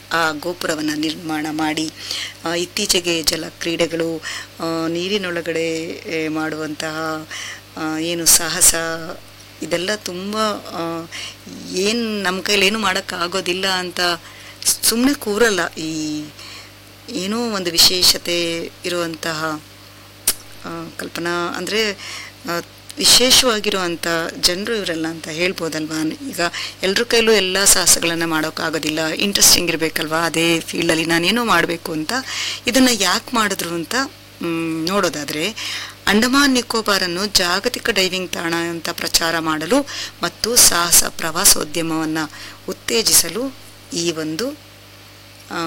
ಆ ಗೋಪುರವನ್ನು ನಿರ್ಮಾಣ ಮಾಡಿ ಆ, ಇತ್ತೀಚೆಗೆ ಜಲ ಕ್ರೀಡೆಗಳು ಆ, ನೀರಿನೊಳಗಡೆ ಏ, ಮಾಡುವಂತಹ ಆ, ಏನು ಸಾಹಸ ಇದೆಲ್ಲ ತುಂಬ ಏನು ನಮ್ಮ ಕೈಲಿ ಏನು ಮಾಡೋಕ್ಕಾಗೋದಿಲ್ಲ ಅಂತ ಸುಮ್ಮನೆ ಕೂರಲ್ಲ ಈ ಏನೋ ಒಂದು ವಿಶೇಷತೆ ಇರುವಂತಹ ಆ, ಕಲ್ಪನಾ ಅಂದರೆ ವಿಶೇಷವಾಗಿರುವಂಥ ಜನರು ಇವರೆಲ್ಲ ಅಂತ ಹೇಳ್ಬೋದಲ್ವಾ ಈಗ ಎಲ್ಲರ ಕೈಲೂ ಎಲ್ಲ ಸಾಹಸಗಳನ್ನು ಮಾಡೋಕ್ಕಾಗೋದಿಲ್ಲ ಇಂಟ್ರೆಸ್ಟಿಂಗ್ ಇರಬೇಕಲ್ವಾ ಅದೇ ಫೀಲ್ಡಲ್ಲಿ ನಾನೇನೋ ಮಾಡಬೇಕು ಅಂತ ಇದನ್ನು ಯಾಕೆ ಮಾಡಿದ್ರು ಅಂತ ಮ್, ನೋಡೋದಾದರೆ ಅಂಡಮಾನ್ ನಿಕೋಬಾರನ್ನು ಜಾಗತಿಕ ಡೈವಿಂಗ್ ತಾಣ ಅಂತ ಪ್ರಚಾರ ಮಾಡಲು ಮತ್ತು ಸಾಹಸ ಪ್ರವಾಸೋದ್ಯಮವನ್ನು ಉತ್ತೇಜಿಸಲು ಈ ಒಂದು ಆ,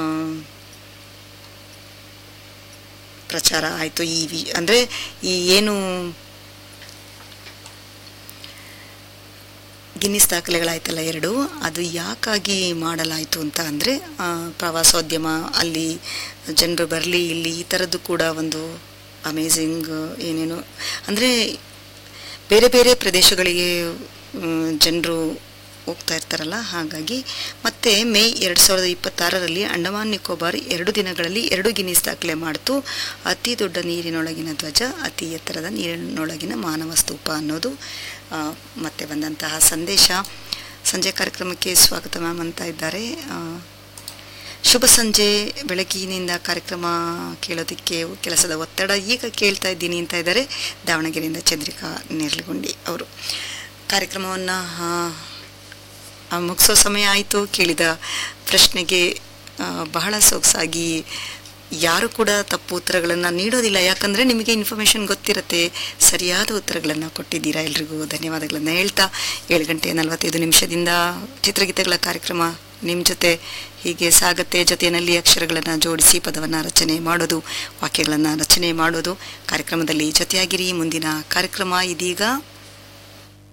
ಪ್ರಚಾರ ಆಯಿತು ಈ ವಿ ಅಂದರೆ ಈ ಏನು ಗಿನ್ನಿಸ್ ದಾಖಲೆಗಳಾಯ್ತಲ್ಲ ಎರಡು ಅದು ಯಾಕಾಗಿ ಮಾಡಲಾಯಿತು ಅಂತ ಅಂದರೆ ಪ್ರವಾಸೋದ್ಯಮ ಅಲ್ಲಿ ಜನರು ಬರಲಿ ಇಲ್ಲಿ ಈ ಥರದ್ದು ಕೂಡ ಒಂದು ಅಮೇಝಿಂಗ್ ಏನೇನು ಅಂದರೆ ಬೇರೆ ಬೇರೆ ಪ್ರದೇಶಗಳಿಗೆ ಜನರು ಹೋಗ್ತಾ ಇರ್ತಾರಲ್ಲ ಹಾಗಾಗಿ ಮತ್ತೆ ಮೇ ಎರಡು ಸಾವಿರದ ಇಪ್ಪತ್ತಾರರಲ್ಲಿ ಅಂಡಮಾನ್ ನಿಕೋಬಾರ್ ಎರಡು ದಿನಗಳಲ್ಲಿ ಎರಡು ಗಿನ್ನಿಸ್ ದಾಖಲೆ ಮಾಡಿತು ಅತಿ ದೊಡ್ಡ ನೀರಿನೊಳಗಿನ ಧ್ವಜ ಅತಿ ಎತ್ತರದ ನೀರಿನೊಳಗಿನ ಮಾನವ ಸ್ತೂಪ ಅನ್ನೋದು ಆ, ಮತ್ತೆ ಬಂದಂತಹ ಸಂದೇಶ ಸಂಜೆ ಕಾರ್ಯಕ್ರಮಕ್ಕೆ ಸ್ವಾಗತ ಮ್ಯಾಮ್ ಅಂತ ಇದ್ದಾರೆ ಆ, ಶುಭ ಸಂಜೆ ಬೆಳಗಿನಿಂದ ಕಾರ್ಯಕ್ರಮ ಕೇಳೋದಕ್ಕೆ ಕೆಲಸದ ಒತ್ತಡ ಈಗ ಕೇಳ್ತಾ ಇದ್ದೀನಿ ಅಂತ ಇದ್ದಾರೆ ದಾವಣಗೆರೆಯಿಂದ ಚಂದ್ರಿಕಾ ನೇರ್ಲಗುಂಡಿ ಅವರು ಕಾರ್ಯಕ್ರಮವನ್ನು ಮುಗಿಸೋ ಸಮಯ ಆಯಿತು ಕೇಳಿದ ಪ್ರಶ್ನೆಗೆ ಆ, ಬಹಳ ಸೊಗಸಾಗಿ ಯಾರು ಕೂಡ ತಪ್ಪು ಉತ್ತರಗಳನ್ನು ನೀಡೋದಿಲ್ಲ ಯಾಕಂದರೆ ನಿಮಗೆ ಇನ್ಫಾರ್ಮೇಷನ್ ಗೊತ್ತಿರುತ್ತೆ ಸರಿಯಾದ ಉತ್ತರಗಳನ್ನು ಕೊಟ್ಟಿದ್ದೀರಾ ಎಲ್ರಿಗೂ ಧನ್ಯವಾದಗಳನ್ನು ಹೇಳ್ತಾ ಏಳು ಗಂಟೆ ನಲವತ್ತೈದು ನಿಮಿಷದಿಂದ ಚಿತ್ರಗೀತೆಗಳ ಕಾರ್ಯಕ್ರಮ ನಿಮ್ಮ ಜೊತೆ ಹೀಗೆ ಸಾಗತ್ತೆ ಜೊತೆಯಲ್ಲಿ ಅಕ್ಷರಗಳನ್ನು ಜೋಡಿಸಿ ಪದವನ್ನು ರಚನೆ ಮಾಡೋದು ವಾಕ್ಯಗಳನ್ನು ರಚನೆ ಮಾಡೋದು ಕಾರ್ಯಕ್ರಮದಲ್ಲಿ ಜೊತೆಯಾಗಿರಿ ಮುಂದಿನ ಕಾರ್ಯಕ್ರಮ ಇದೀಗ